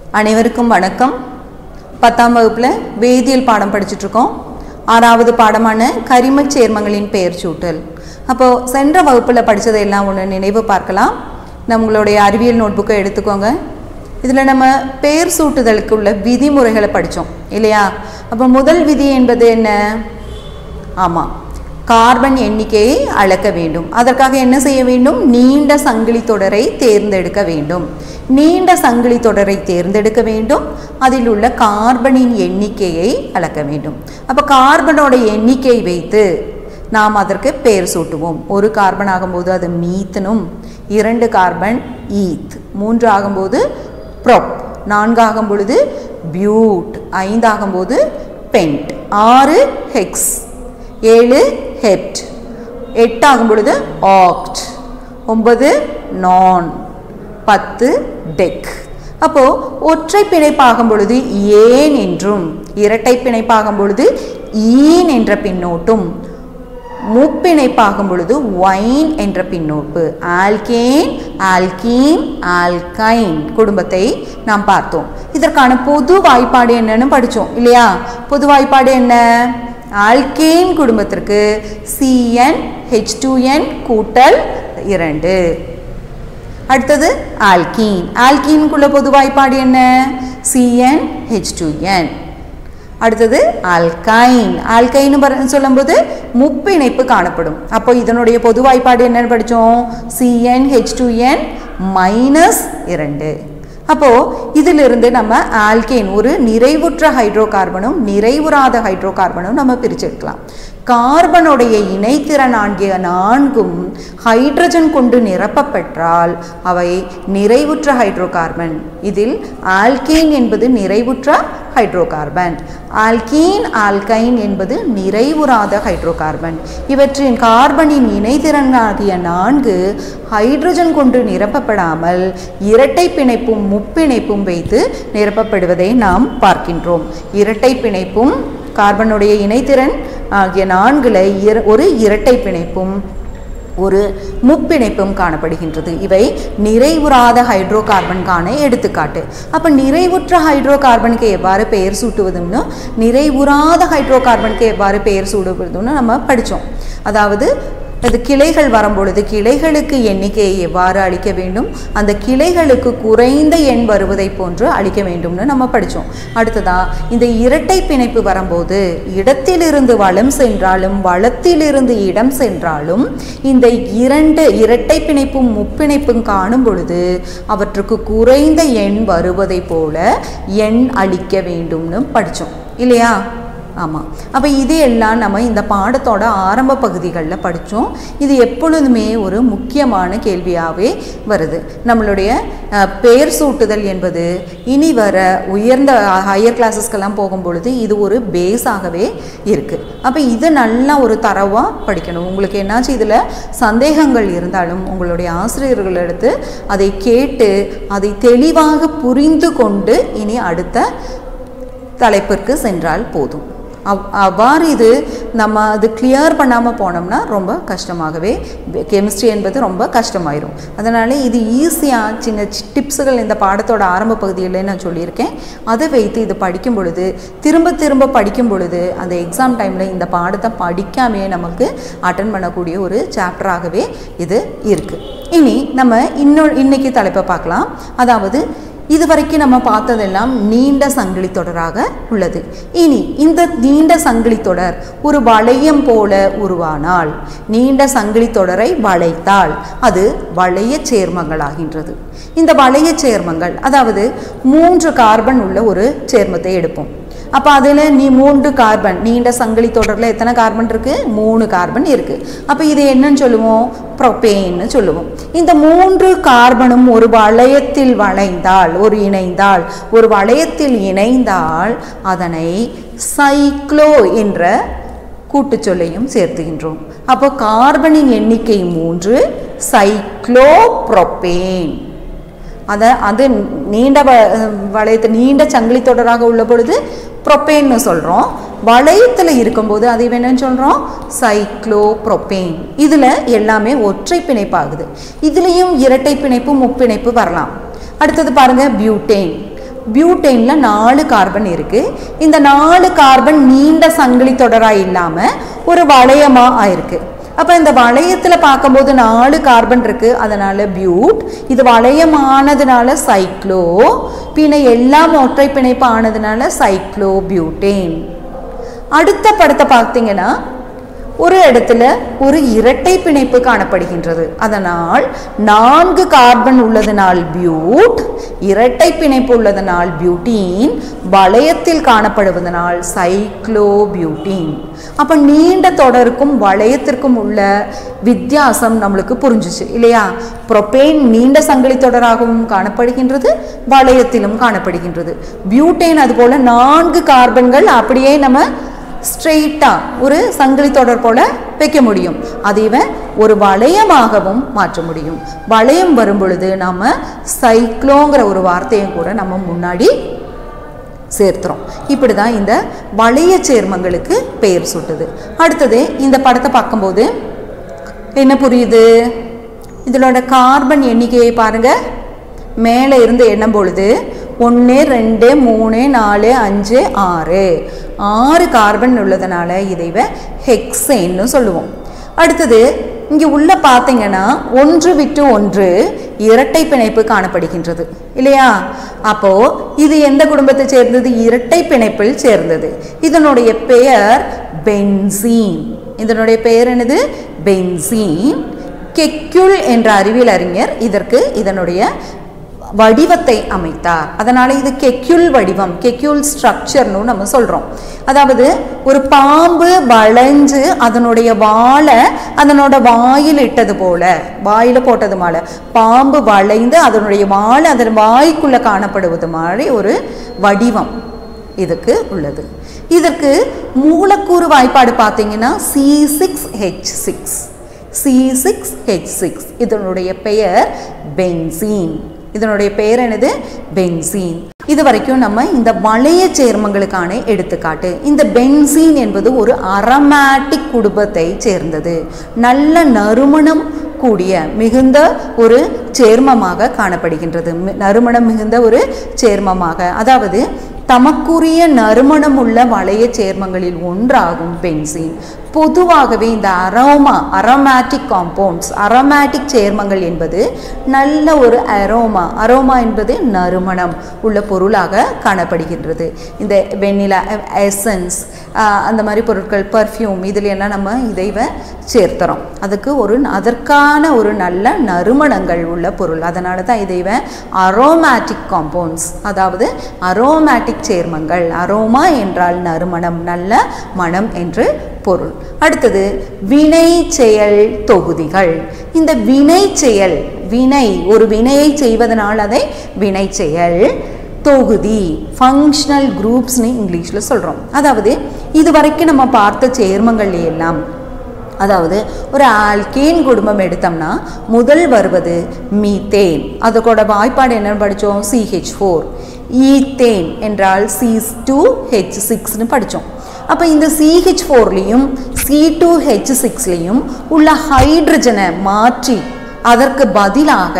அனைவருக்கும் வணக்கம் பத்தாம் வகுப்பில் வேதியியல் பாடம் படிச்சுட்டு இருக்கோம் ஆறாவது பாடமான கரிமச் சேர்மங்களின் பெயர் சூட்டல் அப்போது சென்ற வகுப்பில் படித்ததை எல்லாம் ஒன்று நினைவு பார்க்கலாம் நம்மளுடைய அறிவியல் நோட்புக்கை எடுத்துக்கோங்க இதில் நம்ம பெயர் சூட்டுதலுக்கு உள்ள விதிமுறைகளை படித்தோம் இல்லையா அப்போ முதல் விதி என்பது என்ன ஆமாம் கார்பன் எண்ணிக்கையை அளக்க வேண்டும் அதற்காக என்ன செய்ய வேண்டும் நீண்ட சங்கிலி தொடரை தேர்ந்தெடுக்க வேண்டும் நீண்ட சங்கிலி தொடரை தேர்ந்தெடுக்க வேண்டும் அதில் உள்ள கார்பனின் எண்ணிக்கையை அளக்க வேண்டும் அப்போ கார்பனோட எண்ணிக்கை வைத்து நாம் அதற்கு பெயர் சூட்டுவோம் ஒரு கார்பன் ஆகும்போது அது மீத்தனும் இரண்டு கார்பன் ஈத் மூன்று ஆகும்போது ப்ரொப் நான்கு ஆகும் பொழுது பியூட் ஐந்து ஆகும்போது பென்ட் ஆறு ஹெக்ஸ் ஏழு ஹெப்ட் எட்டு ஆகும் பொழுது ஆக்ட் ஒன்பது நான் பத்து டெக் அப்போ ஒற்றை பிணைப்பாகும் பொழுது ஏன் என்றும் இரட்டை பிணைப்பாகும் பொழுது ஈன் என்ற பின்னோட்டும் முப்பிணைப்பாகும் பொழுது ஒயின் என்ற பின்னோட்டு ஆல்கேன் ஆல்கீன் ஆல்கைன் குடும்பத்தை நாம் பார்த்தோம் இதற்கான பொது வாய்ப்பாடு என்னன்னு படித்தோம் இல்லையா பொது வாய்ப்பாடு என்ன ஆல்கேன் குடும்பத்திற்கு சிஎன் ஹெச் டூ என் கூட்டல் இரண்டு அடுத்தது ஆல்கீன் ஆல்கீனுக்குள்ள பொது வாய்ப்பாடு என்ன சிஎன் ஹெச் டூ என் அடுத்தது ஆல்கைன் ஆல்கைன்னு சொல்லும்போது முப்பிணைப்பு காணப்படும் அப்போ இதனுடைய பொது வாய்ப்பாடு என்னன்னு படித்தோம் C N H two N minus இரண்டு அப்போது இதிலிருந்து நம்ம ஆல்கேன் ஒரு நிறைவுற்ற ஹைட்ரோ கார்பனும் நிறைவுறாத ஹைட்ரோ கார்பனும் நம்ம பிரிச்செடுக்கலாம் கார்பனுடைய இணைத்திறன் ஆகிய நான்கும் ஹைட்ரஜன் கொண்டு நிரப்பப்பெற்றால் அவை நிறைவுற்ற ஹைட்ரோ கார்பன் இதில் ஆல்கேன் என்பது நிறைவுற்ற ஹைட்ரோ கார்பன் ஆல்கீன் ஆல்கைன் என்பது நிறைவுறாத ஹைட்ரோ கார்பன் இவற்றின் கார்பனின் இணைத்திறன் ஆகிய நான்கு ஹைட்ரஜன் கொண்டு நிரப்பப்படாமல் இரட்டை பிணைப்பும் முப்பிணைப்பும் வைத்து நிரப்பப்படுவதை நாம் பார்க்கின்றோம் இரட்டை பிணைப்பும் கார்பனுடைய இணைத்திறன் ஆகிய நான்கில் இர ஒரு இரட்டை பிணைப்பும் ஒரு முப்பிணைப்பும் காணப்படுகின்றது இவை நிறைவுறாத ஹைட்ரோ கார்பனுக்கான எடுத்துக்காட்டு அப்போ நிறைவுற்ற ஹைட்ரோ கார்பனுக்கு எவ்வாறு பெயர் சூட்டுவதுன்னு நிறைவுறாத ஹைட்ரோ கார்பனுக்கு எவ்வாறு பெயர் சூடுவதுன்னு நம்ம படித்தோம் அதாவது அது கிளைகள் வரும்பொழுது கிளைகளுக்கு எண்ணிக்கையை எவ்வாறு அளிக்க வேண்டும் அந்த கிளைகளுக்கு குறைந்த எண் வருவதை போன்று அளிக்க வேண்டும்னு நம்ம படித்தோம் அடுத்ததா இந்த இரட்டை பிணைப்பு வரும்போது இடத்திலிருந்து வளம் சென்றாலும் வளத்திலிருந்து இடம் சென்றாலும் இந்த இரண்டு இரட்டை பிணைப்பும் முப்பிணைப்பும் காணும் பொழுது அவற்றுக்கு குறைந்த எண் வருவதை போல எண் அளிக்க வேண்டும்னு படித்தோம் இல்லையா ஆமாம் அப்போ இது எல்லாம் நம்ம இந்த பாடத்தோட ஆரம்ப பகுதிகளில் படித்தோம் இது எப்பொழுதுமே ஒரு முக்கியமான கேள்வியாகவே வருது நம்மளுடைய பெயர் சூட்டுதல் என்பது இனி வர உயர்ந்த ஹையர் கிளாஸஸ்க்கெல்லாம் போகும் பொழுது இது ஒரு பேஸாகவே இருக்குது அப்போ இதை நல்லா ஒரு தரவாக படிக்கணும் உங்களுக்கு என்னாச்சு இதில் சந்தேகங்கள் இருந்தாலும் உங்களுடைய ஆசிரியர்கள் எடுத்து அதை கேட்டு அதை தெளிவாக புரிந்து கொண்டு இனி அடுத்த தலைப்பிற்கு சென்றால் போதும் அவ் அவ்வாறு இது நம்ம அது கிளியர் பண்ணாமல் போனோம்னா ரொம்ப கஷ்டமாகவே கெமிஸ்ட்ரி என்பது ரொம்ப கஷ்டமாயிரும் அதனால் இது ஈஸியாக சின்ன டிப்ஸுகள் இந்த பாடத்தோட ஆரம்ப பகுதியில் நான் சொல்லியிருக்கேன் அதை வைத்து இது படிக்கும் பொழுது திரும்ப திரும்ப படிக்கும் பொழுது அந்த எக்ஸாம் டைமில் இந்த பாடத்தை படிக்காமே நமக்கு அட்டன் பண்ணக்கூடிய ஒரு சாப்டராகவே இது இருக்குது இனி நம்ம இன்னொரு இன்னைக்கு தலைப்பை பார்க்கலாம் அதாவது இது வரைக்கும் நம்ம பார்த்ததெல்லாம் நீண்ட சங்கிலி தொடராக உள்ளது இனி இந்த நீண்ட சங்கிலி தொடர் ஒரு வளையம் போல உருவானால் நீண்ட சங்கிலி தொடரை வளைத்தால் அது வளைய சேர்மங்களாகின்றது இந்த வளைய சேர்மங்கள் அதாவது மூன்று கார்பன் உள்ள ஒரு சேர்மத்தை எடுப்போம் அப்போ அதில் நீ மூன்று கார்பன் நீண்ட சங்கிலி தொடரில் எத்தனை கார்பன் இருக்குது மூணு கார்பன் இருக்குது அப்போ இது என்னன்னு சொல்லுவோம் ப்ரொபேன்னு சொல்லுவோம் இந்த மூன்று கார்பனும் ஒரு வளையத்தில் வளைந்தால் ஒரு இணைந்தால் ஒரு வளையத்தில் இணைந்தால் அதனை சைக்ளோ என்ற கூட்டுச்சொல்லையும் சேர்த்துகின்றோம் அப்போ கார்பனின் எண்ணிக்கை மூன்று சைக்ளோப்ரோபேன் அதை அது நீண்ட வ வளையத்து நீண்ட சங்கிலி தொடராக உள்ள பொழுது ப்ரொப்பேன்னு சொல்கிறோம் வளையத்தில் இருக்கும்போது அதை என்னன்னு சொல்கிறோம் சைக்ளோ ப்ரொப்பேன் இதில் எல்லாமே ஒற்றை பிணைப்பாகுது இதுலேயும் இரட்டை பிணைப்பு முப்பிணைப்பு வரலாம் அடுத்தது பாருங்க பியூட்டேன் பியூட்டேன்ல நாலு கார்பன் இருக்கு இந்த நாலு கார்பன் நீண்ட சங்கிலி தொடரா இல்லாம ஒரு வளையமா ஆயிருக்கு அப்ப இந்த வளையத்துல பார்க்கும்போது நாலு கார்பன் இருக்கு அதனால பியூட் இது வளையமானதுனால சைக்ளோ பின்ன எல்லாம் ஒற்றை பிணைப்பு ஆனதுனால சைக்ளோ பியூட்டேன் அடுத்த படத்தை பார்த்தீங்கன்னா ஒரு இடத்துல ஒரு இரட்டை பிணைப்பு காணப்படுகின்றது அதனால் நான்கு கார்பன் உள்ளதனால் பியூட் இரட்டை பிணைப்பு உள்ளதனால் பியூட்டீன் வளையத்தில் காணப்படுவதனால் சைக்ளோ பியூட்டீன் அப்ப நீண்ட தொடருக்கும் வளையத்திற்கும் உள்ள வித்தியாசம் நம்மளுக்கு புரிஞ்சுச்சு இல்லையா புரோபேன் நீண்ட சங்கிலி தொடராகவும் காணப்படுகின்றது வளையத்திலும் காணப்படுகின்றது பியூட்டேன் அதுபோல நான்கு கார்பன்கள் அப்படியே நம்ம ஸ்ட்ரெயிட்டா ஒரு சங்கிலி தொடர் போல வைக்க முடியும் அதை ஒரு வளையமாகவும் மாற்ற முடியும் வளையம் வரும் பொழுது நாம சைக்ளோங்கிற ஒரு வார்த்தையும் கூட நம்ம முன்னாடி சேர்த்துறோம் இப்படி தான் இந்த வளைய சேர்மங்களுக்கு பெயர் சுட்டுது அடுத்தது இந்த படத்தை பார்க்கும்போது என்ன புரியுது இதனோட கார்பன் எண்ணிக்கையை பாருங்க மேலே இருந்து எண்ணும் பொழுது ஒன்று ரெண்டு மூணு நாலு அஞ்சு ஆறு ஆறு கார்பன் உள்ளதுனால இதை ஹெக்ஸேன்னு சொல்லுவோம் அடுத்தது இங்கே உள்ள பார்த்தீங்கன்னா ஒன்று விட்டு ஒன்று இரட்டை பிணைப்பு காணப்படுகின்றது இல்லையா அப்போ இது எந்த குடும்பத்தை சேர்ந்தது இரட்டை பிணைப்பில் சேர்ந்தது இதனுடைய பெயர் பென்சீன் இதனுடைய பெயர் என்னது பென்சீன் கெக்யுல் என்ற அறிவியல் அறிஞர் இதற்கு இதனுடைய வடிவத்தை அமைத்தார் அதனால இது கெக்யுல் வடிவம் கெக்யுல் ஸ்ட்ரக்சர்னு நம்ம சொல்றோம் அதாவது ஒரு பாம்பு வளைஞ்சு அதனுடைய வாழை அதனோட வாயில் இட்டது போல வாயில போட்டது போல பாம்பு வளைந்து அதனுடைய வாழை அதன் வாய்க்குள்ள காணப்படுவது மாதிரி ஒரு வடிவம் இதுக்கு உள்ளது இதற்கு மூலக்கூறு வாய்ப்பாடு பார்த்தீங்கன்னா C six H six C six H six இதனுடைய பெயர் பென்சீன் இதனுடைய பெயர் என்னது பென்சீன் இது வரைக்கும் நம்ம இந்த வளைய சேர்மங்களுக்கான எடுத்துக்காட்டு இந்த பென்சீன் என்பது ஒரு அரோமேட்டிக் குடும்பத்தை சேர்ந்தது நல்ல நறுமணம் கூடிய மிகுந்த ஒரு சேர்மமாக காணப்படுகின்றது மி- நறுமணம் மிகுந்த ஒரு சேர்மமாக அதாவது தமக்குரிய நறுமணம் உள்ள வளைய சேர்மங்களில் ஒன்றாகும் பென்சீன் பொதுவாகவே இந்த அரோமா அரோமேட்டிக் காம்பவுண்ட்ஸ் அரோமேட்டிக் சேர்மங்கள் என்பது நல்ல ஒரு அரோமா அரோமா என்பது நறுமணம் உள்ள பொருளாக காணப்படுகின்றது இந்த வெண்ணிலா எசன்ஸ் அந்த மாதிரி பொருட்கள் பர்ஃப்யூம் இதில் எல்லாம் நம்ம இதை வ- சேர்த்துறோம் அதுக்கு ஒரு அதற்கான ஒரு நல்ல நறுமணங்கள் உள்ள பொருள் அதனால தான் இதை அரோமேட்டிக் காம்பவுண்ட்ஸ் அதாவது அரோமேட்டிக் சேர்மங்கள் அரோமா என்றால் நறுமணம் நல்ல மனம் என்று பொருள் அடுத்தது வினை செயல் தொகுதிகள் இந்த வினை செயல் வினை ஒரு வினையை செய்வதனால் அதை வினை செயல் தொகுதி ஃபங்க்ஷனல் குரூப்ஸ்னு இங்கிலீஷில் சொல்கிறோம் அதாவது இது வரைக்கும் நம்ம பார்த்த சேர்மங்கள் எல்லாம் அதாவது ஒரு ஆல்கேன் குடும்பம் எடுத்தோம்னா முதல் வருவது மீத்தேன் அதோட வாய்ப்பாடு என்னன்னு படித்தோம் சிஹெச் ஃபோர் ஈத்தேன் என்றால் சி டூ ஹெச் சிக்ஸ்னு படித்தோம் அப்போ இந்த சிஹெச் ஃபோர்லேயும் சி டூ ஹெச் சிக்ஸ்லேயும் உள்ள ஹைட்ரஜனை மாற்றி அதற்கு பதிலாக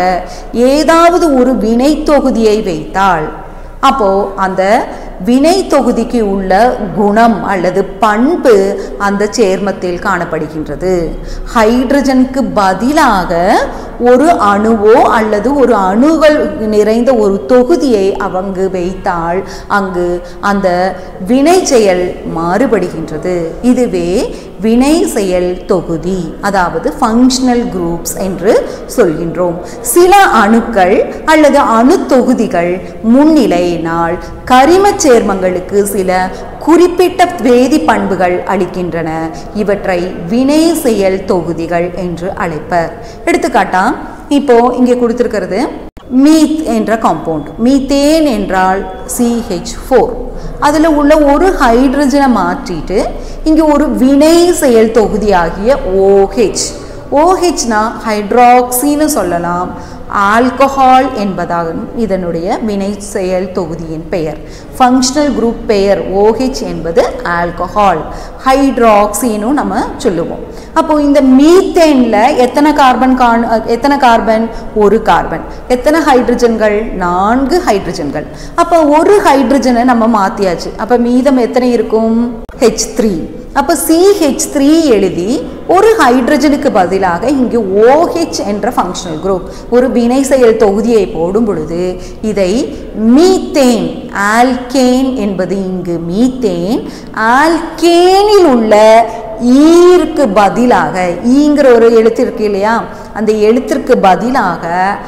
ஏதாவது ஒரு வினை தொகுதியை வைத்தால் அப்போ அந்த வினை தொகுதிக்கு உள்ள குணம் அல்லது பண்பு அந்த சேர்மத்தில் காணப்படுகின்றது ஹைட்ரஜனுக்கு பதிலாக ஒரு அணுவோ அல்லது ஒரு அணுகள் நிறைந்த ஒரு தொகுதியை அவங்க வைத்தால் அங்கு அந்த வினை செயல் மாறுபடுகின்றது இதுவே வினை செயல் தொகுதி அதாவது ஃபங்க்ஷனல் குரூப்ஸ் என்று சொல்கின்றோம் சில அணுக்கள் அல்லது அணு தொகுதிகள் முன்னிலையினால் கரிமச் சேர்மங்களுக்கு சில குறிப்பிட்ட வேதி பண்புகள் அளிக்கின்றன இவற்றை வினை செயல் தொகுதிகள் என்று அழைப்பர் எடுத்துக்காட்டா இப்போ இங்கே கொடுத்திருக்கிறது மீத் என்ற காம்பவுண்ட் மீத்தேன் என்றால் சிஹெச் ஃபோர் அதில் உள்ள ஒரு ஹைட்ரஜனை மாற்றிட்டு இங்கே ஒரு வினை செயல் தொகுதியாகிய ஓஹெச் ஓஹெச்னா ஹைட்ராக்சின்னு சொல்லலாம் ஆல்கஹால் என்பதாகும் இதனுடைய வினை செயல் தொகுதியின் பெயர் ஃபங்க்ஷனல் குரூப் பெயர் OH என்பது ஆல்கஹால் ஹைட்ராக்சின்னு நம்ம சொல்லுவோம் அப்போ இந்த மீத்தேன்ல எத்தனை கார்பன் கான் எத்தனை கார்பன் ஒரு கார்பன் எத்தனை ஹைட்ரஜன்கள் நான்கு ஹைட்ரஜன்கள் அப்போ ஒரு ஹைட்ரஜனை நம்ம மாத்தியாச்சு அப்போ மீதம் எத்தனை இருக்கும் ஹெச் த்ரீ அப்போ சிஹெச் த்ரீ எழுதி ஒரு ஹைட்ரஜனுக்கு பதிலாக இங்கு OH என்ற ஃபங்க்ஷனல் குரூப் ஒரு வினை செயல் தொகுதியை போடும் பொழுது இதை மீத்தேன் ஆல்கேன் என்பது இங்கு மீத்தேன் ஆல்கேனில் உள்ள ஈருக்கு பதிலாக ஈங்கிற ஒரு எழுத்து இருக்கு இல்லையா அந்த எழுத்திற்கு பதிலாக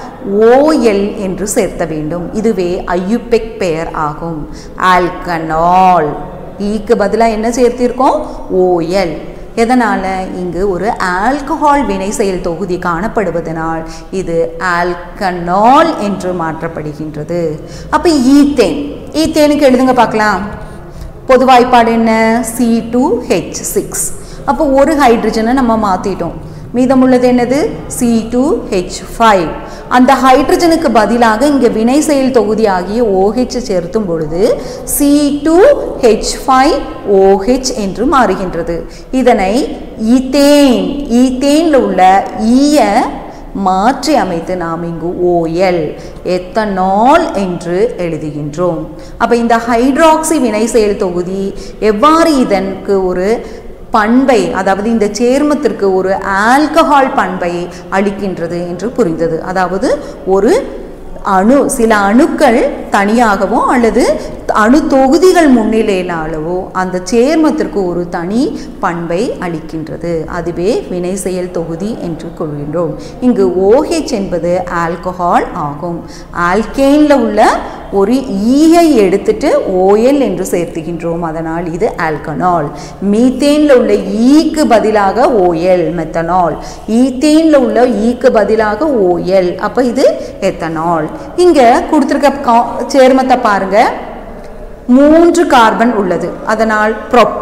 ஓஎல் என்று சேர்த்த வேண்டும் இதுவே ஐயுபெக் பெயர் ஆகும் ஆல்கனால் ஈக்கு பதிலாக என்ன சேர்த்திருக்கோம் ஓஎல் எதனால் இங்கு ஒரு ஆல்கஹால் வினை செயல் தொகுதி காணப்படுவதனால் இது ஆல்கனால் என்று மாற்றப்படுகின்றது அப்போ ஈத்தேன் ஈத்தேனுக்கு எழுதுங்க பார்க்கலாம் பொது வாய்ப்பாடு என்ன சி டூ ஹெச் சிக்ஸ் அப்போ ஒரு ஹைட்ரஜனை நம்ம மாற்றிட்டோம் மீதமுள்ளது என்னது சி டூ ஹெச் ஃபைவ் அந்த ஹைட்ரஜனுக்கு பதிலாக இங்கே வினை செயல் தொகுதி ஆகிய OH சேர்த்தும் பொழுது C two H five O H என்று மாறுகின்றது இதனை ஈத்தேன் ஈத்தேனில் உள்ள ஈய மாற்றி அமைத்து நாம் இங்கு ஓஎல் எத்தனால் என்று எழுதுகின்றோம் அப்போ இந்த ஹைட்ராக்சி வினை செயல் தொகுதி எவ்வாறு இதற்கு ஒரு பண்பை அதாவது இந்த சேர்மத்திற்கு ஒரு ஆல்கஹால் பண்பை அளிக்கின்றது என்று புரிந்தது அதாவது ஒரு அணு சில அணுக்கள் தனியாகவோ அல்லது அணு தொகுதிகள் முன்னிலையினாலவோ அந்த சேர்மத்திற்கு ஒரு தனி பண்பை அளிக்கின்றது அதுவே வினை செயல் தொகுதி என்று கொள்கின்றோம் இங்கு OH என்பது ஆல்கஹால் ஆகும் ஆல்கேனில் உள்ள ஒரு ஈயை எடுத்துட்டு ஓஎல் என்று சேர்த்துகின்றோம் அதனால் இது ஆல்கனால் மீத்தேனில் உள்ள ஈக்கு பதிலாக ஓஎல் மெத்தனால் ஈத்தேனில் உள்ள ஈக்கு பதிலாக ஓஎல் அப்போ இது எத்தனால் இங்கே கொடுத்துருக்க கா சேர்மத்தை பாருங்க மூன்று கார்பன் உள்ளது அதனால் ப்ரொப்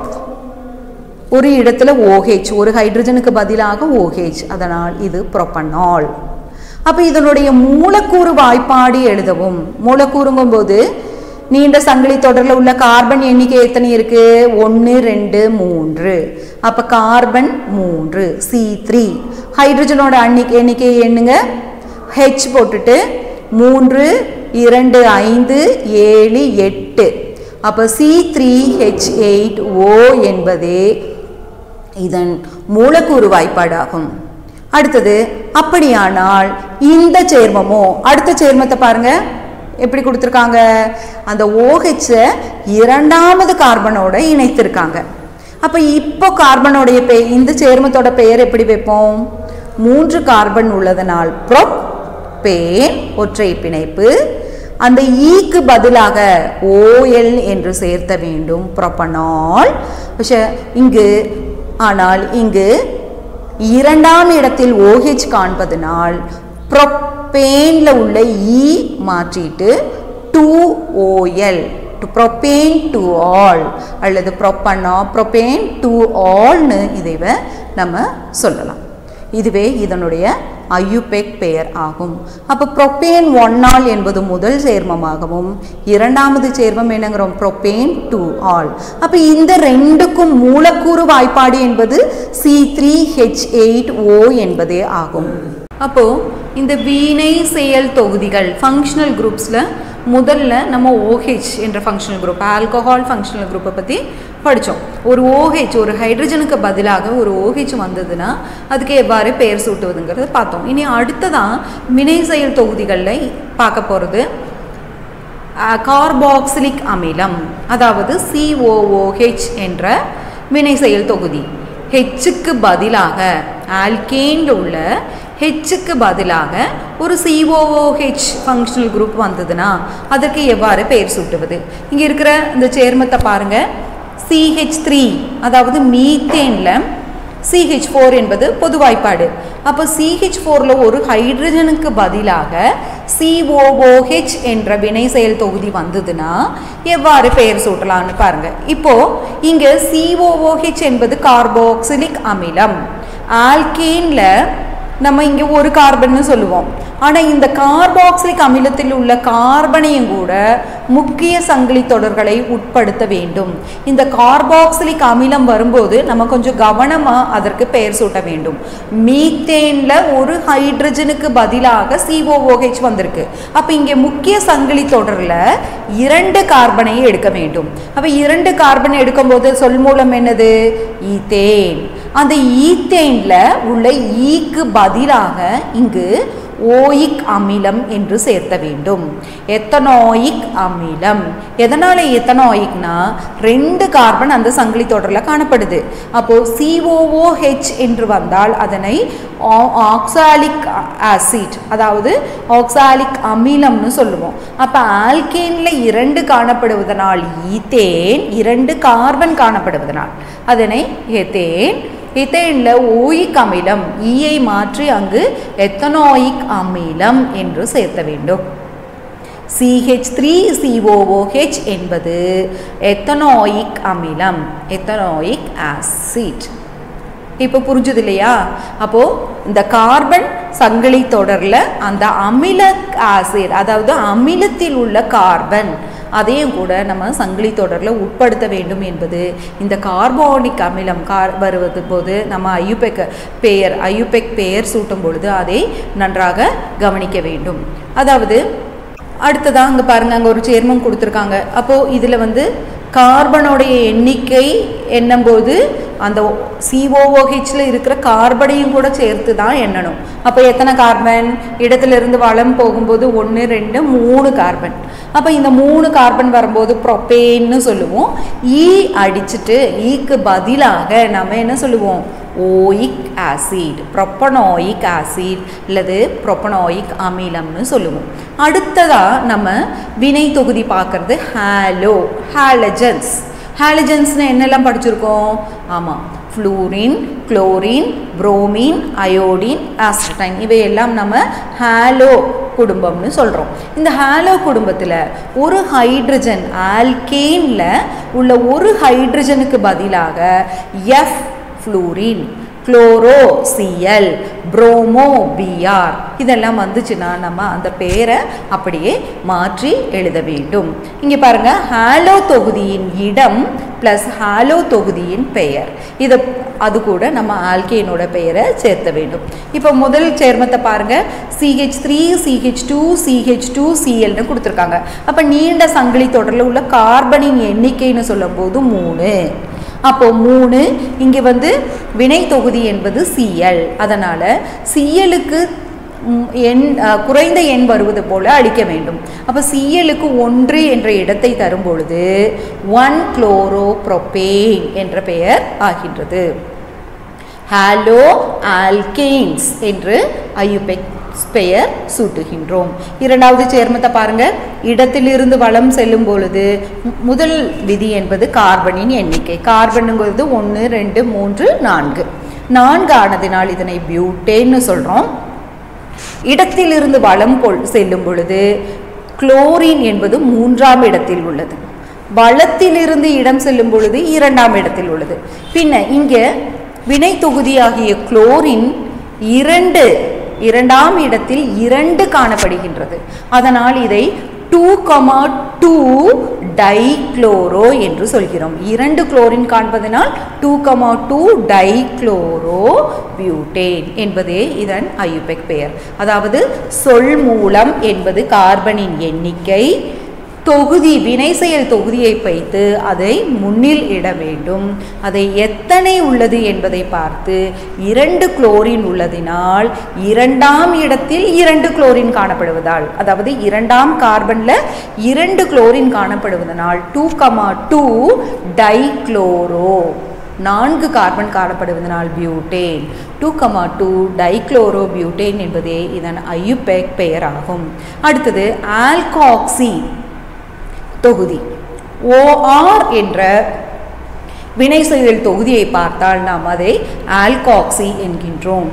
ஒரு இடத்துல OH ஒரு ஹைட்ரஜனுக்கு பதிலாக OH அதனால் இது ப்ரொப்பனால் அப்போ இதனுடைய மூலக்கூறு வாய்ப்பாடு எழுதவும் மூலக்கூறுங்கும் போது நீண்ட சங்கிலி தொடரில் உள்ள கார்பன் எண்ணிக்கை எத்தனை இருக்கு ஒன்று ரெண்டு மூன்று அப்போ கார்பன் மூன்று சி த்ரீ ஹைட்ரஜனோட எண்ணிக்கை எண்ணிக்கை எண்ணுங்க ஹெச் போட்டுட்டு மூன்று இரண்டு ஐந்து ஏழு எட்டு அப்போ C three H eight O என்பதே இதன் மூலக்கூறு வாய்ப்பாடாகும் அடுத்தது அப்படியானால் இந்த சேர்மமோ அடுத்த சேர்மத்தை பாருங்க எப்படி கொடுத்துருக்காங்க அந்த ஓஹெச்சை இரண்டாவது கார்பனோட இணைத்திருக்காங்க அப்போ இப்போ கார்பனோடைய பெ இந்த சேர்மத்தோட பெயர் எப்படி வைப்போம் மூன்று கார்பன் உள்ளதனால் ப்ரொப் பேன் ஒற்றை பிணைப்பு அந்த ஈக்கு பதிலாக ஓஎல் என்று சேர்த்த வேண்டும் ப்ரொப்பனால் இங்கு ஆனால் இங்கு இரண்டாம் இடத்தில் OH காண்பதனால் ப்ரொப்பேனில் உள்ள ஈ மாற்றிட்டு two O L to propane two ol அல்லது ப்ரொப்பனா ப்ரொப்பேன் டு ஆல்னு இதை நம்ம சொல்லலாம் இதுவே இதனுடைய ஐயுபெக் பெயர் ஆகும் அப்போ ப்ரொப்பேன் ஒன்னால் என்பது முதல் சேர்மமாகவும் இரண்டாவது சேர்மம் என்னங்கிறோம் ப்ரொப்பேன் டூ ஆல் அப்போ இந்த ரெண்டுக்கும் மூலக்கூறு வாய்ப்பாடு என்பது C three H eight O என்பதே ஆகும் அப்போ இந்த வீணை செயல் தொகுதிகள் ஃபங்க்ஷனல் குரூப்ஸில் முதல்ல நம்ம OH என்ற ஃபங்க்ஷனல் குரூப் ஆல்கஹால் ஃபங்க்ஷனல் குரூப்பை பற்றி படித்தோம் ஒரு OH ஒரு ஹைட்ரஜனுக்கு பதிலாக ஒரு OH வந்ததுன்னா அதுக்கு எவ்வாறு பெயர் சூட்டுவதுங்கிறத பார்த்தோம் இனி அடுத்ததான் வினை செயல் தொகுதிகளில் பார்க்க போகிறது கார்பாக்சிலிக் அமிலம் அதாவது COOH என்ற வினை செயல் தொகுதி ஹெச்சுக்கு பதிலாக ஆல்கேனில் உள்ள ஹெச்சுக்கு பதிலாக ஒரு சிஓஓஹெச் ஃபங்க்ஷனல் குரூப் வந்ததுன்னா அதற்கு எவ்வாறு பெயர் சூட்டுவது இங்கே இருக்கிற இந்த சேர்மத்தை பாருங்கள் சிஹெச் த்ரீ அதாவது மீத்தேனில் சிஹெச் ஃபோர் என்பது பொது வாய்ப்பாடு அப்போ சிஹெச் ஃபோரில் ஒரு ஹைட்ரஜனுக்கு பதிலாக சிஓஓஹெச் என்ற வினை செயல் தொகுதி வந்ததுன்னா எவ்வாறு பெயர் சூட்டலாம்னு பாருங்க இப்போ இங்கே சிஓஓஹெச் என்பது கார்பாக்சிலிக் அமிலம் ஆல்கேன்ல நம்ம இங்கே ஒரு கார்பன்னு சொல்லுவோம் ஆனால் இந்த கார்பாக்சிலிக் அமிலத்தில் உள்ள கார்பனையும் கூட முக்கிய சங்கிலி தொடர்களை உட்படுத்த வேண்டும் இந்த கார்பாக்சிலிக் அமிலம் வரும்போது நம்ம கொஞ்சம் கவனமாக அதற்கு பெயர் சூட்ட வேண்டும் மீத்தேனில் ஒரு ஹைட்ரஜனுக்கு பதிலாக சிஓஓஹெச் வந்திருக்கு அப்போ இங்கே முக்கிய சங்கிலி தொடரில் இரண்டு கார்பனை எடுக்க வேண்டும் அப்போ இரண்டு கார்பன் எடுக்கும்போது சொல் மூலம் என்னது ஈத்தேன் அந்த ஈத்தேனில் உள்ள ஈக்கு பதிலாக இங்கு ஓயிக் அமிலம் என்று சேர்த்த வேண்டும் எத்தனாயிக் அமிலம் எதனால் எத்தனாயிக்னா ரெண்டு கார்பன் அந்த சங்கிலி தொடரில் காணப்படுது அப்போது சிஓஓஹெச் என்று வந்தால் அதனை ஆக்சாலிக் ஆசிட் அதாவது ஆக்சாலிக் அமிலம்னு சொல்லுவோம் அப்போ ஆல்கேனில் இரண்டு காணப்படுவதனால் ஈத்தேன் இரண்டு கார்பன் காணப்படுவதனால் அதனை எத்தேன் இத்தேனில் ஓயிக் அமிலம் ஈயை மாற்றி அங்கு எத்தனாயிக் அமிலம் என்று சேர்த்த வேண்டும் சிஹெச் த்ரீ சிஓஓஹெச் என்பது எத்தனாயிக் அமிலம் எத்தனாயிக் ஆசிட் இப்போ புரிஞ்சுது இல்லையா அப்போது இந்த கார்பன் சங்கிலி தொடரில் அந்த அமில ஆசிட் அதாவது அமிலத்தில் உள்ள கார்பன் அதையும் கூட நம்ம சங்கிலி தொடரில் உட்படுத்த வேண்டும் என்பது இந்த கார்பானிக் அமிலம் கார் வருவது போது நம்ம ஐயுபெக் பெயர் ஐயுபெக் பெயர் சூட்டும் பொழுது அதை நன்றாக கவனிக்க வேண்டும் அதாவது அடுத்ததாக அங்கே பாருங்கள் அங்கே ஒரு சேர்மம் கொடுத்துருக்காங்க அப்போது இதில் வந்து கார்பனுடைய எண்ணிக்கை எண்ணும்போது அந்த சிஓஓஹெச்சில் இருக்கிற கார்பனையும் கூட சேர்த்து தான் எண்ணணும் அப்போ எத்தனை கார்பன் இடத்துல இருந்து வளம் போகும்போது ஒன்று ரெண்டு மூணு கார்பன் அப்போ இந்த மூணு கார்பன் வரும்போது ப்ரொப்பேன்னு சொல்லுவோம் ஈ அடிச்சுட்டு ஈக்கு பதிலாக நம்ம என்ன சொல்லுவோம் ஓயிக் ஆசிட் ப்ரொப்பனாயிக் ஆசிட் அல்லது ப்ரொப்பனாயிக் அமிலம்னு சொல்லுவோம் அடுத்ததாக நம்ம வினை தொகுதி பார்க்குறது ஹாலோ ஹாலஜன்ஸ் ஹாலஜன்ஸ்னு என்னெல்லாம் படிச்சிருக்கோம் ஆமாம் fluorine chlorine bromine iodine astatine இவையெல்லாம் நம்ம ஹாலோ குடும்பம்னு சொல்கிறோம் இந்த ஹாலோ குடும்பத்தில் ஒரு ஹைட்ரஜன் ஆல்கேனில் உள்ள ஒரு ஹைட்ரஜனுக்கு பதிலாக F fluorine chloro C L bromo B R இதெல்லாம் வந்துச்சுன்னா நம்ம அந்த பேரை அப்படியே மாற்றி எழுத வேண்டும் இங்கே பாருங்கள் ஹாலோ தொகுதியின் இடம் ப்ளஸ் ஹாலோ தொகுதியின் பெயர் இதை அது கூட நம்ம ஆல்கேனோட பெயரை சேர்த்த வேண்டும் இப்போ முதல் சேர்மத்தை பாருங்கள் C H three CH two CH two சிஎல்னு கொடுத்துருக்காங்க அப்போ நீண்ட சங்கிலி தொடரில் உள்ள கார்பனின் எண்ணிக்கைன்னு சொல்லும்போது மூணு அப்போ மூணு இங்கே வந்து வினை தொகுதி என்பது சிஎல் அதனால் சிஎலுக்கு எண் குறைந்த எண் வருவது போல அளிக்க வேண்டும் அப்போ சிஎலுக்கு ஒன்று என்ற இடத்தை தரும் பொழுது ஒன் குளோரோ ப்ரொபேன் என்ற பெயர் ஆகின்றது ஹாலோ ஆல்கெயின்ஸ் என்று ஐயுபெக் பெயர் சூட்டுகின்றோம் இரண்டாவது சேர்மத்தை பாருங்க இடத்திலிருந்து வளம் செல்லும் பொழுது முதல் விதி என்பது கார்பனின் எண்ணிக்கை கார்பனுங்கிறது ஒன்று ரெண்டு மூன்று நான்கு நான்கு ஆனதினால் இதனை பியூட்டேன்னு சொல்கிறோம் இடத்திலிருந்து வளம் செல்லும் பொழுது குளோரின் என்பது மூன்றாம் இடத்தில் உள்ளது வளத்திலிருந்து இடம் செல்லும் பொழுது இரண்டாம் இடத்தில் உள்ளது பின்ன இங்கே வினை தொகுதியாகிய குளோரின் இரண்டு இரண்டாம் இடத்தில் இரண்டு காணப்படுகின்றது அதனால் இதை டூ கமா டூ டைக்ளோரோ என்று சொல்கிறோம் இரண்டு குளோரின் காண்பதனால் two comma two dichloro butane என்பதே இதன் ஐயுபெக் பெயர் அதாவது சொல் மூலம் என்பது கார்பனின் எண்ணிக்கை தொகுதி வினை செயல் தொகுதியை வைத்து அதை முன்னில் இட வேண்டும் அதை எத்தனை உள்ளது என்பதை பார்த்து இரண்டு குளோரின் உள்ளதினால் இரண்டாம் இடத்தில் இரண்டு குளோரின் காணப்படுவதால் அதாவது இரண்டாம் கார்பனில் இரண்டு குளோரின் காணப்படுவதனால் டூ கமா டூ டைக்ளோரோ நான்கு கார்பன் காணப்படுவதனால் butane two comma two dichloro butane என்பதே இதன் ஐயுபெக் பெயர் ஆகும் அடுத்தது ஆல்காக்சி தொகுதி ஓஆர் என்ற வினை செயல் தொகுதியை பார்த்தால் நாம் அதை ஆல்காக்சி என்கின்றோம்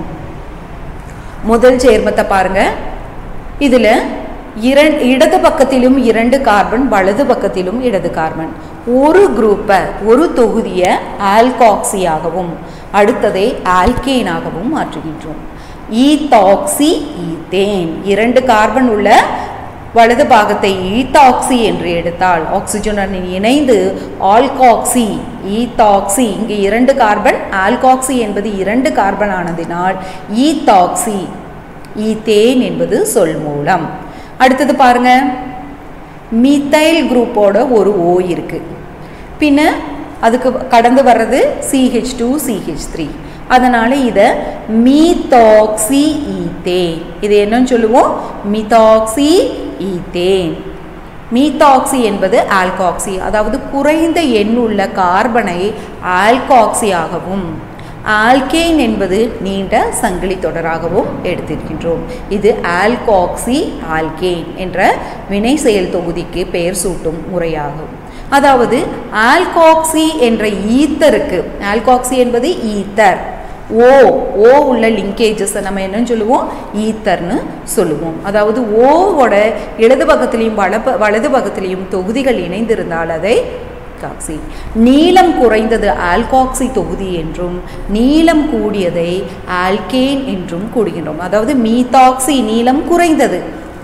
முதல் சேர்மத்தை பாருங்க இதில் இரண் இடது பக்கத்திலும் இரண்டு கார்பன் வலது பக்கத்திலும் இடது கார்பன் ஒரு குரூப்பை ஒரு தொகுதியை ஆல்காக்சியாகவும் அடுத்ததை ஆல்கேனாகவும் மாற்றுகின்றோம் ஈத்தாக்சி ஈத்தேன் இரண்டு கார்பன் உள்ள வலது பாகத்தை ஈத்தாக்சி என்று எடுத்தால் ஆக்சிஜனுடன் இணைந்து ஆல்காக்சி ஈத்தாக்சி இங்கு இரண்டு கார்பன் ஆல்காக்சி என்பது இரண்டு கார்பன் ஆனதினால் ஈத்தாக்சி ஈத்தேன் என்பது சொல் மூலம் அடுத்தது பாருங்க மீத்தைல் குரூப்போட ஒரு ஓ இருக்கு பின்ன அதுக்கு கடந்து வர்றது சிஹெச் டூ சிஹெச் த்ரீ அதனால இதை மீத்தாக்சி ஈத்தேன் இது என்னன்னு சொல்லுவோம் மீத்தாக்சி ஈத்தேன் மீத்தாக்சி என்பது ஆல்காக்சி அதாவது குறைந்த எண்ணுள்ள கார்பனை ஆல்காக்சி ஆகவும் ஆல்கேன் என்பது நீண்ட சங்கிலி தொடராகவும் எடுத்திருக்கின்றோம் இது ஆல்காக்சி ஆல்கேன் என்ற வினை செயல் தொகுதிக்கு பெயர் சூட்டும் முறையாகும் அதாவது ஆல்காக்சி என்ற ஈத்தருக்கு ஆல்காக்சி என்பது ஈத்தர் ஓ ஓ உள்ள லிங்கேஜஸை நம்ம என்னன்னு சொல்லுவோம் ஈத்தர்னு சொல்லுவோம் அதாவது ஓவோட இடது பக்கத்திலையும் வலப்ப வலது பக்கத்திலையும் தொகுதிகள் இணைந்திருந்தால் அதை காக்சி நீளம் குறைந்தது ஆல்காக்சி தொகுதி என்றும் நீளம் கூடியதை ஆல்கேன் என்றும் கூடுகின்றோம் அதாவது மீத்தாக்சி நீளம் குறைந்தது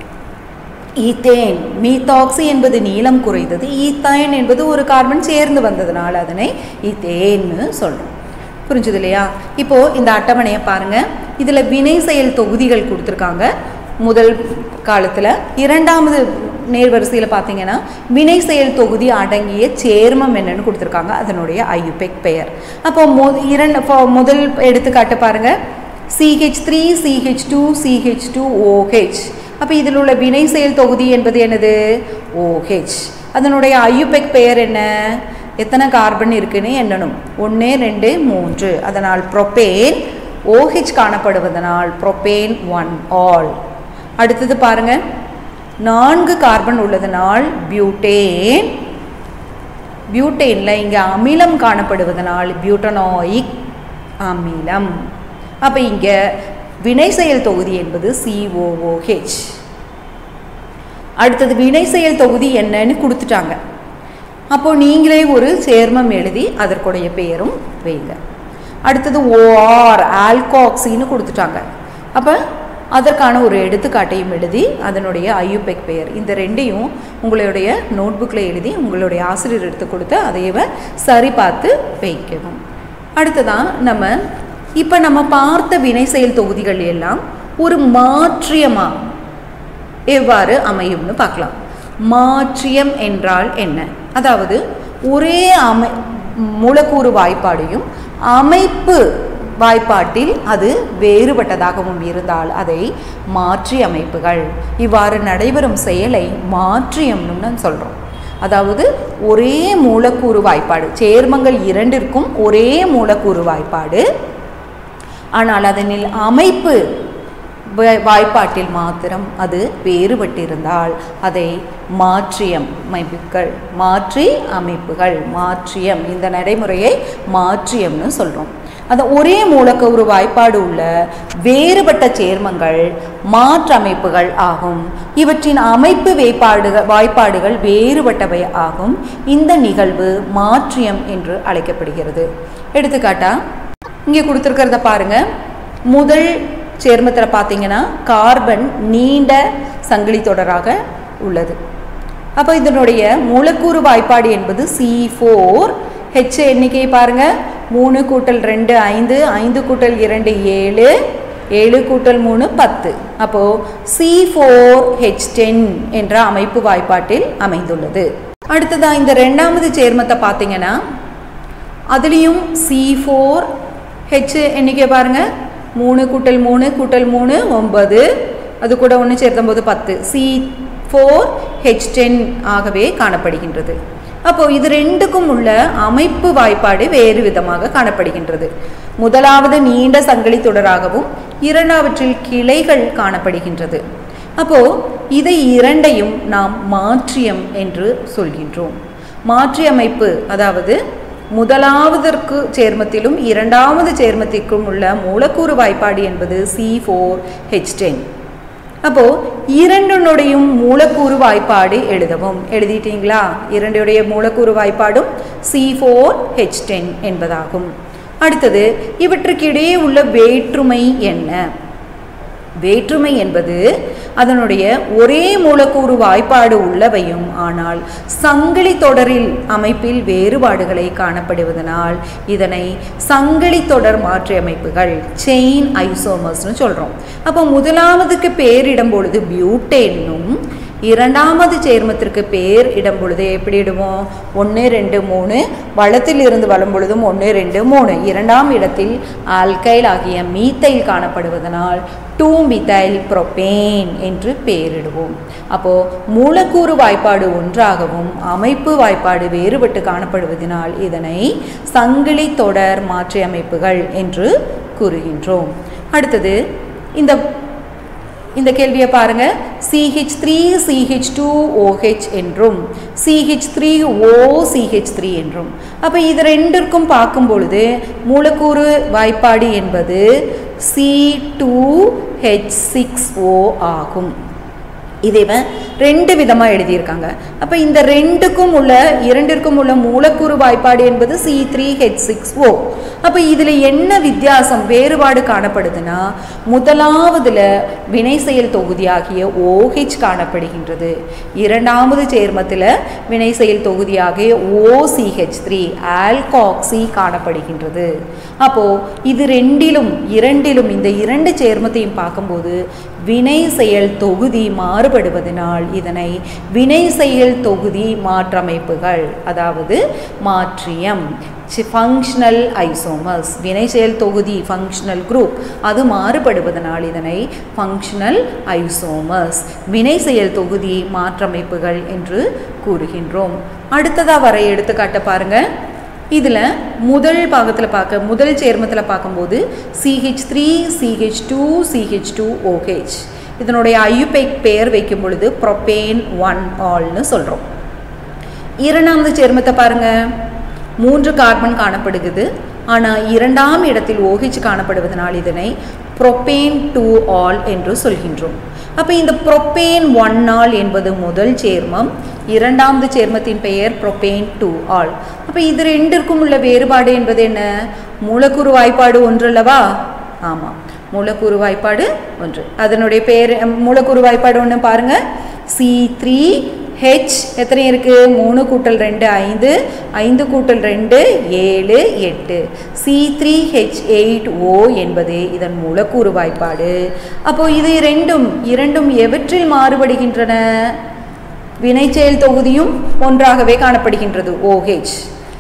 ஈத்தேன் மீத்தாக்சி என்பது நீளம் குறைந்தது ஈத்தைன் என்பது ஒரு கார்பன் சேர்ந்து வந்ததுனால அதனை ஈத்தேன்னு சொல்கிறோம் புரிஞ்சுது இல்லையா இப்போ இந்த அட்டவணையை பாருங்க இதில் வினை செயல் தொகுதிகள் கொடுத்துருக்காங்க முதல் காலத்தில் இரண்டாவது நேர்வரிசையில் பார்த்தீங்கன்னா வினை செயல் தொகுதி அடங்கிய சேர்மம் என்னன்னு கொடுத்துருக்காங்க அதனுடைய ஐயுபெக் பெயர் அப்போ மொ இரண்டு இப்போ முதல் எடுத்துக்காட்டு பாருங்க CH three CH two CH two O H அப்போ இதில் உள்ள வினை செயல் தொகுதி என்பது என்னது ஓஹெச் அதனுடைய ஐயுபெக் பெயர் என்ன எத்தனை கார்பன் இருக்குன்னு எண்ணணும் ஒன்று ரெண்டு மூன்று அதனால் ப்ரொபேன் ஓஹெச் காணப்படுவதனால் ப்ரொபேன் ஒன் ஆல் அடுத்தது பாருங்க நான்கு கார்பன் உள்ளதனால் பியூட்டேன் பியூட்டேனில் இங்கே அமிலம் காணப்படுவதனால் பியூட்டனாயிக் அமிலம் அப்போ இங்கே வினை செயல் தொகுதி என்பது சிஓஓஹெச் அடுத்தது வினை செயல் தொகுதி என்னன்னு கொடுத்துட்டாங்க அப்போ நீங்களே ஒரு சேர்மம் எழுதி அதற்குடைய பெயரும் வைங்க அடுத்தது ஓஆர் ஆல்காக்சின்னு கொடுத்துட்டாங்க அப்போ அதற்கான ஒரு எடுத்துக்காட்டையும் எழுதி அதனுடைய ஐயுபெக் பெயர் இந்த ரெண்டையும் உங்களுடைய நோட்புக்கில் எழுதி உங்களுடைய ஆசிரியர் எடுத்து கொடுத்து அதையவ சரி பார்த்து வைக்கவும் அடுத்ததான் நம்ம இப்போ நம்ம பார்த்த வினை செயல் தொகுதிகள் எல்லாம் ஒரு மாற்றியமாக எவ்வாறு அமையும்னு பார்க்கலாம் மாற்றியம் என்றால் என்ன அதாவது ஒரே அமை மூலக்கூறு வாய்ப்பாடையும் அமைப்பு வாய்ப்பாட்டில் அது வேறுபட்டதாகவும் இருந்தால் அதை மாற்றி அமைப்புகள் இவ்வாறு நடைபெறும் செயலை மாற்றியம்னு சொல்கிறோம் அதாவது ஒரே மூலக்கூறு வாய்ப்பாடு சேர்மங்கள் இரண்டிற்கும் ஒரே மூலக்கூறு வாய்ப்பாடு ஆனால் அதனில் அமைப்பு வ- வாய்ப்பாட்டில் மாத்திரம் அது வேறுபட்டிருந்தால் அதை மாற்றியம் அமைப்புகள் மாற்றி அமைப்புகள் மாற்றியம் இந்த நடைமுறையை மாற்றியம்னு சொல்கிறோம் அந்த ஒரே மூலக்கூறு வாய்ப்பாடு உள்ள வேறுபட்ட சேர்மங்கள் மாற்றமைப்புகள் ஆகும் இவற்றின் அமைப்பு வேய்ப்பாடுகள் வாய்ப்பாடுகள் வேறுபட்டவை ஆகும் இந்த நிகழ்வு மாற்றியம் என்று அழைக்கப்படுகிறது எடுத்துக்காட்டா இங்கே கொடுத்துருக்கிறத பாருங்க முதல் சேர்மத்தில் பார்த்தீங்கன்னா கார்பன் நீண்ட சங்கிலி தொடராக உள்ளது அப்போ இதனுடைய மூலக்கூறு வாய்ப்பாடு என்பது சி ஃபோர் ஹெச் எண்ணிக்கை பாருங்க மூணு கூட்டல் ரெண்டு ஐந்து ஐந்து கூட்டல் இரண்டு ஏழு ஏழு கூட்டல் மூணு பத்து அப்போது சி ஃபோர் ஹெச் டென் என்ற அமைப்பு வாய்ப்பாட்டில் அமைந்துள்ளது அடுத்ததா இந்த ரெண்டாவது சேர்மத்தை பார்த்தீங்கன்னா அதுலேயும் சி ஃபோர் ஹெச் எண்ணிக்கை பாருங்க மூணு கூட்டல் மூணு கூட்டல் மூணு ஒன்பது அது கூட ஒன்று சேர்த்தம்போது பத்து சி ஃபோர் ஹெச் டென் ஆகவே காணப்படுகின்றது அப்போ இது ரெண்டுக்கும் உள்ள அமைப்பு வாய்ப்பாடு வேறு விதமாக காணப்படுகின்றது முதலாவது நீண்ட சங்கிலி தொடராகவும் இரண்டாவற்றில் கிளைகள் காணப்படுகின்றது அப்போ இதை இரண்டையும் நாம் மாற்றியம் என்று சொல்கின்றோம் மாற்றி அமைப்பு அதாவது முதலாவதற்கு சேர்மத்திலும் இரண்டாவது சேர்மத்திற்கும் உள்ள மூலக்கூறு வாய்ப்பாடு என்பது சி ஃபோர் ஹெச் டென் அப்போ இரண்டினுடையும் மூலக்கூறு வாய்ப்பாடு எழுதவும் எழுதிட்டீங்களா இரண்டுடைய மூலக்கூறு வாய்ப்பாடும் சி ஃபோர் ஹெச் டென் என்பதாகும் அடுத்தது இவற்றுக்கிடையே உள்ள வேற்றுமை என்ன வேற்றுமை என்பது அதனுடைய ஒரே மூலக்கூறு வாய்ப்பாடு உள்ளவையும் ஆனால் சங்கிலி தொடரில் அமைப்பில் வேறுபாடுகளை காணப்படுவதனால் இதனை சங்கிலி தொடர் மாற்றி அமைப்புகள் செயின் ஐசோமர்ஸ்னு சொல்கிறோம் அப்போ முதலாவதுக்கு பேரிடும் பொழுது பியூட்டேனும் இரண்டாவது சேர்மத்திற்கு பேர் இடும் பொழுது எப்படி இடுவோம் ஒன்று ரெண்டு மூணு வளத்தில் இருந்து வரும் பொழுதும் ஒன்று ரெண்டு மூணு இரண்டாம் இடத்தில் ஆல்கைல் ஆகிய மீத்தைல் காணப்படுவதனால் டூ மிதைல் புரோபேன் என்று பெயரிடுவோம் அப்போது மூலக்கூறு வாய்ப்பாடு ஒன்றாகவும் அமைப்பு வாய்ப்பாடு வேறுபட்டு காணப்படுவதனால் இதனை சங்கிலி தொடர் மாற்றி அமைப்புகள் என்று கூறுகின்றோம் அடுத்தது இந்த இந்த கேள்வியை பாருங்க CH three CH two O H என்றும் C H three O C H three என்றும் அப்போ இது ரெண்டிற்கும் பார்க்கும் பொழுது மூலக்கூறு வாய்ப்பாடு என்பது C two H six O ஆகும் இதை இவன் ரெண்டு விதமாக எழுதியிருக்காங்க அப்போ இந்த ரெண்டுக்கும் உள்ள இரண்டிற்கும் உள்ள மூலக்கூறு வாய்ப்பாடு என்பது C three H six O அப்போ இதில் என்ன வித்தியாசம் வேறுபாடு காணப்படுதுன்னா முதலாவதுல வினை செயல் தொகுதியாகிய ஓஹெச் காணப்படுகின்றது இரண்டாவது சேர்மத்தில் வினை செயல் தொகுதியாகிய ஓசிஹெச் த்ரீ ஆல்காக்சி காணப்படுகின்றது அப்போது இது ரெண்டிலும் இரண்டிலும் இந்த இரண்டு சேர்மத்தையும் பார்க்கும்போது வினை செயல் தொகுதி மாறுபடுவதனால் இதனை வினை செயல் தொகுதி மாற்றமைப்புகள் அதாவது மாற்றியம் ஃபங்க்ஷனல் ஐசோமர்ஸ் வினை செயல் தொகுதி ஃபங்க்ஷனல் குரூப் அது மாறுபடுவதனால் இதனை ஃபங்க்ஷனல் ஐசோமர்ஸ் வினை செயல் தொகுதி மாற்றமைப்புகள் என்று கூறுகின்றோம் அடுத்ததாக வர எடுத்துக்காட்ட பாருங்க இதில் முதல் பாகத்தில் பார்க்க முதல் சேர்மத்தில் பார்க்கும்போது C H three CH two CH two O H இதனுடைய ஐயுபெக் பெயர் வைக்கும் பொழுது ப்ரொபேன் ஒன் ஆல்னு சொல்கிறோம் இரண்டாவது சேர்மத்தை பாருங்க மூன்று கார்பன் காணப்படுகிறது ஆனால் இரண்டாம் இடத்தில் OH காணப்படுவதனால் இதனை ப்ரொபேன் டூ ஆல் என்று சொல்கின்றோம் அப்போ இந்த ப்ரொபேன் ஒன் ஆல் என்பது முதல் சேர்மம் இரண்டாவது சேர்மத்தின் பெயர் ப்ரொபேன் டூ ஆல் அப்போ இது ரெண்டிற்கும் உள்ள வேறுபாடு என்பது என்ன மூலக்கூறு வாய்ப்பாடு ஒன்றல்லவா ஆமாம் மூலக்கூறு வாய்ப்பாடு ஒன்று அதனுடைய பெயர் மூலக்கூறு வாய்ப்பாடு ஒன்று பாருங்க சி த்ரீ ஹெச் எத்தனை இருக்குது மூணு கூட்டல் ரெண்டு ஐந்து ஐந்து கூட்டல் ரெண்டு ஏழு எட்டு C three H eight O என்பது இதன் மூலக்கூறு வாய்ப்பாடு அப்போ இது ரெண்டும் இரண்டும் எவற்றில் மாறுபடுகின்றன வினைச்செயல் தொகுதியும் ஒன்றாகவே காணப்படுகின்றது ஓஹெச்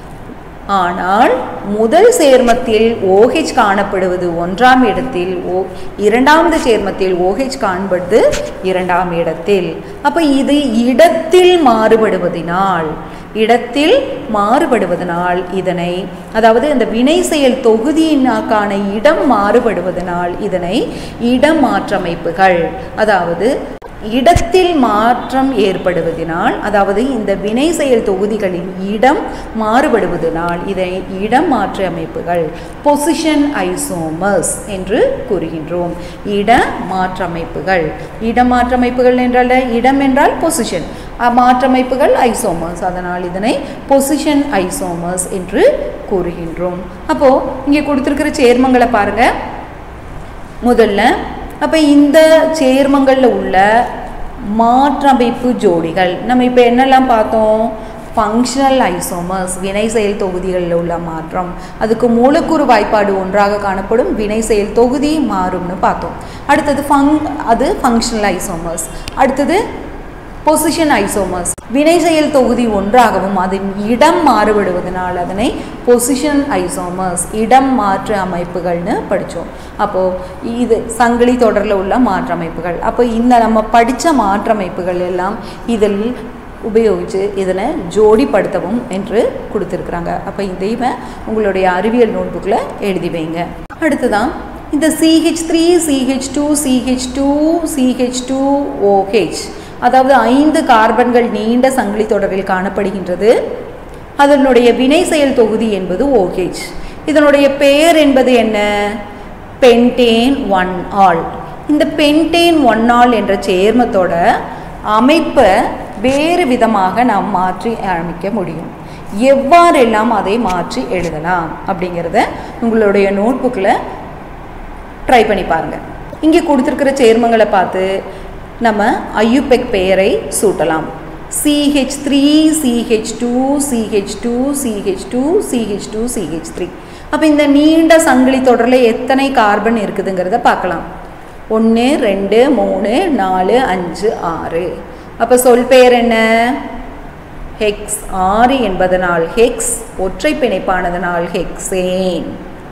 ஆனால் முதல் சேர்மத்தில் OH காணப்படுவது ஒன்றாம் இடத்தில் ஓ இரண்டாவது சேர்மத்தில் OH காண்பது இரண்டாம் இடத்தில் அப்போ இது இடத்தில் மாறுபடுவதினால் இடத்தில் மாறுபடுவதனால் இதனை அதாவது இந்த வினை செயல் தொகுதியினாக்கான இடம் மாறுபடுவதனால் இதனை இடமாற்றமைப்புகள் அதாவது இடத்தில் மாற்றம் ஏற்படுவதனால் அதாவது இந்த வினை செயல் தொகுதிகளின் இடம் மாறுபடுவதனால் இதை இடம் மாற்று அமைப்புகள் பொசிஷன் ஐசோமர்ஸ் என்று கூறுகின்றோம் இட மாற்றமைப்புகள் இட மாற்றமைப்புகள் என்றால் இடம் என்றால் பொசிஷன் மாற்றமைப்புகள் ஐசோமர்ஸ் அதனால் இதனை பொசிஷன் ஐசோமர்ஸ் என்று கூறுகின்றோம் அப்போது இங்கே கொடுத்துருக்கிற சேர்மங்களை பாருங்கள் முதல்ல அப்போ இந்த சேர்மங்களில் உள்ள மாற்றமைப்பு ஜோடிகள் நம்ம இப்போ என்னெல்லாம் பார்த்தோம் ஃபங்க்ஷனல் ஐசோமர்ஸ் வினை செயல் தொகுதிகளில் உள்ள மாற்றம் அதுக்கு மூலக்கூறு வாய்ப்பாடு ஒன்றாக காணப்படும் வினை செயல் தொகுதி மாறும்னு பார்த்தோம் அடுத்தது ஃபங் அது ஃபங்க்ஷனல் ஐசோமர்ஸ் அடுத்தது பொசிஷன் ஐசோமர்ஸ் வினை செயல் தொகுதி ஒன்றாகவும் அதன் இடம் மாறுபடுவதனால் அதனை பொசிஷன் ஐசோமர்ஸ் இடம் மாற்று அமைப்புகள்னு படித்தோம் அப்போது இது சங்கிலி தொடரில் உள்ள மாற்றமைப்புகள் அப்போ இந்த நம்ம படித்த மாற்றமைப்புகள் எல்லாம் இதில் உபயோகித்து இதனை ஜோடிப்படுத்தவும் என்று கொடுத்துருக்குறாங்க அப்போ இதையும் உங்களுடைய அறிவியல் நோட்புக்கில் எழுதி வைங்க அடுத்ததான் இந்த C H three CH two CH two CH two O H அதாவது ஐந்து கார்பன்கள் நீண்ட சங்கிலி தொடரில் காணப்படுகின்றது அதனுடைய வினை செயல் தொகுதி என்பது OH இதனுடைய பெயர் என்பது என்ன பென்டேன் ஒன் ஆல் இந்த பென்டேன் ஒன் ஆல் என்ற சேர்மத்தோட அமைப்பை வேறு விதமாக நாம் மாற்றி அமைக்க முடியும் எவ்வாறெல்லாம் அதை மாற்றி எழுதலாம் அப்படிங்கிறத உங்களுடைய நோட்புக்கில் ட்ரை பண்ணி பாருங்க இங்கே கொடுத்துருக்கிற சேர்மங்களை பார்த்து நம்ம ஐயுபெக் பெயரை சூட்டலாம் CH three CH two CH two CH two CH two CH three அப்போ இந்த நீண்ட சங்கிலி தொடரில் எத்தனை கார்பன் இருக்குதுங்கிறத பார்க்கலாம் ஒன்று ரெண்டு மூணு நாலு அஞ்சு ஆறு அப்போ சொல் பெயர் என்ன ஹெக்ஸ் ஆறு என்பதனால் ஹெக்ஸ் ஒற்றை பிணைப்பானதனால் ஹெக்ஸேன்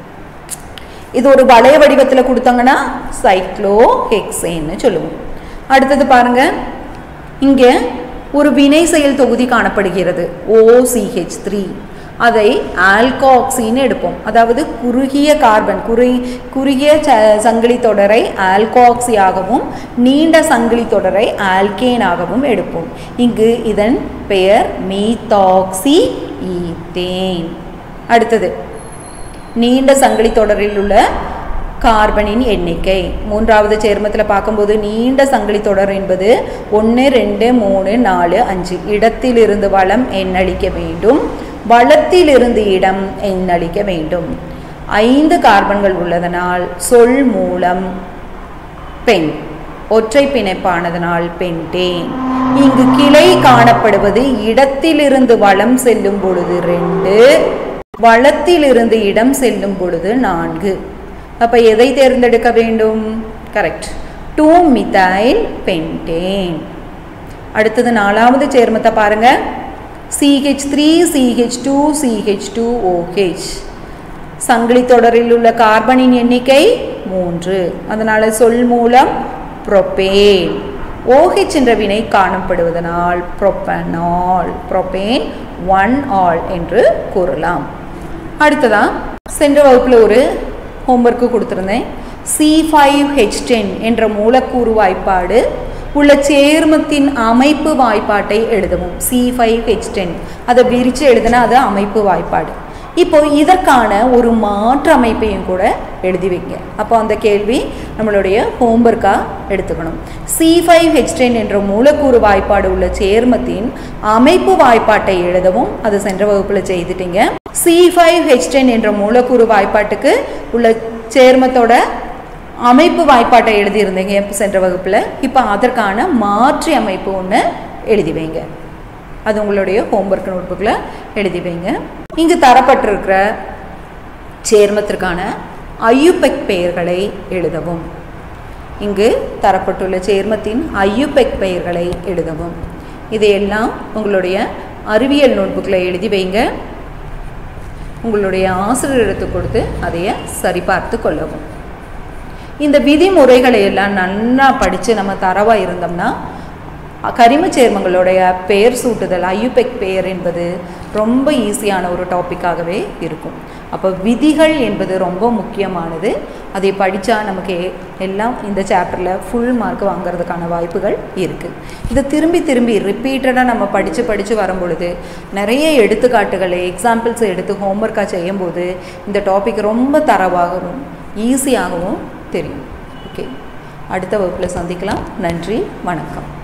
இது ஒரு வளைய வடிவத்தில் கொடுத்தாங்கன்னா சைக்ளோ ஹெக்ஸேன்னு சொல்லுவோம் அடுத்தது பாருங்க இங்கே ஒரு வினை செயல் தொகுதி காணப்படுகிறது ஓசிஹெச் த்ரீ அதை ஆல்காக்சின்னு எடுப்போம் அதாவது குறுகிய கார்பன் குறு குறுகிய ச சங்கிலி தொடரை ஆல்காக்சியாகவும் நீண்ட சங்கிலி தொடரை ஆல்கேனாகவும் எடுப்போம் இங்கு இதன் பெயர் மீத்தாக்சி ஈத்தேன் அடுத்தது நீண்ட சங்கிலி தொடரில் உள்ள கார்பனின் எண்ணிக்கை மூன்றாவது சேர்மத்தில் பார்க்கும்போது நீண்ட சங்கிலி தொடர் என்பது ஒன்று ரெண்டு மூணு நாலு அஞ்சு இடத்திலிருந்து வளம் எண்ணளிக்க வேண்டும் வளத்திலிருந்து இடம் எண்ணளிக்க வேண்டும் ஐந்து கார்பன்கள் உள்ளதனால் சொல் மூலம் பெண் ஒற்றை பிணைப்பானதனால் பென்டேன் இங்கு கிளை காணப்படுவது இடத்திலிருந்து வளம் செல்லும் பொழுது ரெண்டு வளத்திலிருந்து இடம் செல்லும் பொழுது நான்கு அப்ப எதை தேர்ந்தெடுக்க வேண்டும் கரெக்ட் டூ மிதைல் பென்டேன் அடுத்தது நாலாவது சேர்மத்தை பாருங்க CH three CH two CH two OH சங்கிலி தொடரில் உள்ள கார்பனின் எண்ணிக்கை மூன்று அதனால சொல் மூலம் புரோபேன் OH என்ற வினை காணப்படுவதனால் புரோப்பனால் புரோபேன் ஒன் ஆல் என்று கூறலாம் அடுத்ததா சென்ற வகுப்பில் ஒரு ஹோம்ஒர்க்கு கொடுத்துருந்தேன் சி ஃபைவ் ஹெச் டென் என்ற மூலக்கூறு வாய்ப்பாடு உள்ள சேர்மத்தின் அமைப்பு வாய்ப்பாட்டை எழுதவும் சி ஃபைவ் ஹெச் டென் அதை விரித்து எழுதினா அது அமைப்பு வாய்ப்பாடு இப்போ இதற்கான ஒரு மாற்று அமைப்பையும் கூட எழுதி வைங்க அப்போ அந்த கேள்வி நம்மளுடைய ஹோம்ஒர்க்காக எடுத்துக்கணும் சி ஃபைவ் ஹெச் டென் என்ற மூலக்கூறு வாய்ப்பாடு உள்ள சேர்மத்தின் அமைப்பு வாய்ப்பாட்டை எழுதவும் அது சென்ற வகுப்பில் செய்துட்டீங்க சி ஃபைவ் ஹெச் டென் என்ற மூலக்கூறு வாய்ப்பாட்டுக்கு உள்ள சேர்மத்தோட அமைப்பு வாய்ப்பாட்டை எழுதியிருந்தீங்க சென்ற வகுப்பில் இப்போ அதற்கான மாற்றி அமைப்பு ஒன்று எழுதி வைங்க அது உங்களுடைய ஹோம்ஒர்க் நோட்புக்கில் எழுதி வைங்க இங்கு தரப்பட்டிருக்கிற சேர்மத்திற்கான ஐயுபெக் பெயர்களை எழுதவும் இங்கு தரப்பட்டுள்ள சேர்மத்தின் ஐயுபெக் பெயர்களை எழுதவும் இதையெல்லாம் உங்களுடைய அறிவியல் நோட்புக்கில் எழுதி வைங்க உங்களுடைய ஆசிரியரிடத்து கொடுத்து அதைய சரிபார்த்து கொள்ளவும் இந்த விதிமுறைகளை எல்லாம் நல்லா படித்து நம்ம தரவாக இருந்தோம்னா கரிம சேர்மங்களுடைய பெயர் சூட்டுதல் ஐயுபெக் பெயர் என்பது ரொம்ப ஈஸியான ஒரு டாப்பிக்காகவே இருக்கும் அப்போ விதிகள் என்பது ரொம்ப முக்கியமானது அதை படித்தா நமக்கு எல்லாம் இந்த சாப்டரில் ஃபுல் மார்க் வாங்குறதுக்கான வாய்ப்புகள் இருக்குது இதை திரும்பி திரும்பி ரிப்பீட்டடாக நம்ம படித்து படித்து வரும் பொழுது நிறைய எடுத்துக்காட்டுகளை எக்ஸாம்பிள்ஸ் எடுத்து ஹோம்ஒர்க்காக செய்யும்போது இந்த டாபிக் ரொம்ப தரவாகவும் ஈஸியாகவும் தெரியும் ஓகே அடுத்த வகுப்பில் சந்திக்கலாம் நன்றி வணக்கம்